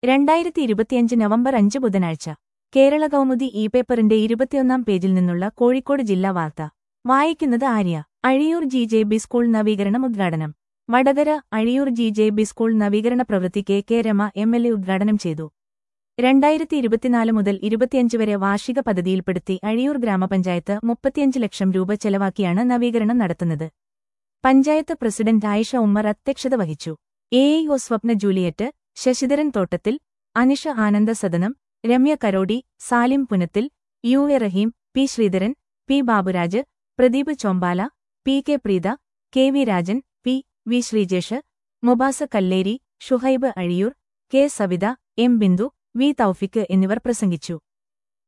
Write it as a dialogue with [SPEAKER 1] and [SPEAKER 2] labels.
[SPEAKER 1] രണ്ടായിരത്തി ഇരുപത്തിയഞ്ച് നവംബർ അഞ്ച് ബുധനാഴ്ച കേരള കൗമുദി ഇ പേപ്പറിന്റെ ഇരുപത്തിയൊന്നാം പേജിൽ നിന്നുള്ള കോഴിക്കോട് ജില്ലാ വാർത്ത വായിക്കുന്നത് Arya Azhiyur G J B school നവീകരണം ഉദ്ഘാടനം Vadakara Azhiyur G J B school നവീകരണ പ്രവൃത്തി K K Rema M L A ഉദ്ഘാടനം ചെയ്തു രണ്ടായിരത്തി ഇരുപത്തിനാല് മുതൽ ഇരുപത്തിയഞ്ച് വരെ വാർഷിക പദ്ധതിയിൽപ്പെടുത്തി അഴിയൂർ ഗ്രാമപഞ്ചായത്ത് മുപ്പത്തിയഞ്ച് ലക്ഷം രൂപ ചെലവാക്കിയാണ് നവീകരണം നടത്തുന്നത് പഞ്ചായത്ത് പ്രസിഡന്റ് ആയിഷ ഉമ്മർ അധ്യക്ഷത വഹിച്ചു A I O Swapna Juliet Sasidharan Thottathil Anisha Ananda Sadanam Ramya Karodi Salim Punathil U A Raheem P Sreedharan P Baburaj Pradeep Chombala P K Preetha K V Rajan P V Sreejesh Mubasa Kalleri Shuhaib Azhiyur K Savitha M Bindu V Thoufeeq എന്നിവർ പ്രസംഗിച്ചു